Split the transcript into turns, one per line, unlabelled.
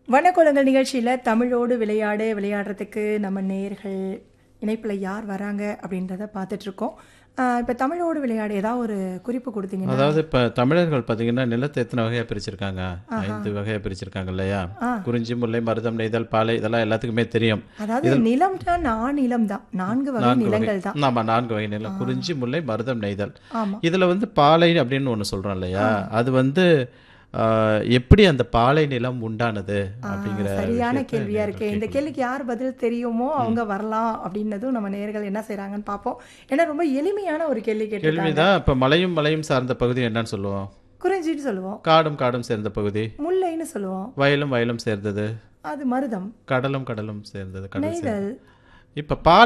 வனக்குலங்கள் நிகழ்ச்சியில் தமிழோடு விளையாடு விளையாடுறதுக்கு நம்ம நேர்கள் இணைப்பில் யார் வராங்க அப்படின்றத பார்த்துட்ருக்கோம் இப்போ தமிழோடு விளையாடு ஏதாவது ஒரு குறிப்பு கொடுத்தீங்கன்னா
அதாவது இப்போ தமிழர்கள் பார்த்தீங்கன்னா நிலத்தை எத்தனை வகையாக பிரிச்சிருக்காங்க ஐந்து வகையாக பிரிச்சிருக்காங்க இல்லையா குறிஞ்சி முல்லை மருதம் நெய்தல் பாலை இதெல்லாம் எல்லாத்துக்குமே தெரியும்
அதாவது நிலம்னா நான் நிலம் தான் நான்கு வகை நிலங்கள் தான்
ஆமா நான்கு வகை நிலம் குறிஞ்சி முல்லை மருதம் நெய்தல்
ஆமாம்
இதுல வந்து பாலை அப்படின்னு ஒண்ணு சொல்றோம் இல்லையா அது வந்து ஆஹ், எப்படி அந்த பாலை நிலம் உண்டானது அப்படிங்கிற
சரியான
விஷயத்தை
கேள்வியா
நேர்கள்
இருக்கு இந்த கேள்விக்கு யார் பதில் தெரியுமோ அவங்க வரலாம் அப்படின்னதும் நம்ம நேர்கள் என்ன செய்றாங்கன்னு பார்ப்போம் ஏன்னா ரொம்ப எளிமையான ஒரு கேள்வி கேட்டிருக்காங்க
கேள்விதான் இப்ப மலையும் மலையும் சார்ந்த பகுதி என்னன்னு சொல்லுவோம்
குறிஞ்சின்னு சொல்லுவோம்
காடும் காடும் சேர்ந்த பகுதி
முல்லைன்னு சொல்லுவோம்
வயலும் வயலும் சேர்ந்தது
அது மருதம்
கடலும் கடலும் சேர்ந்தது கடல் சேர்ந்தது.
நெய்தல்
இப்ப பால்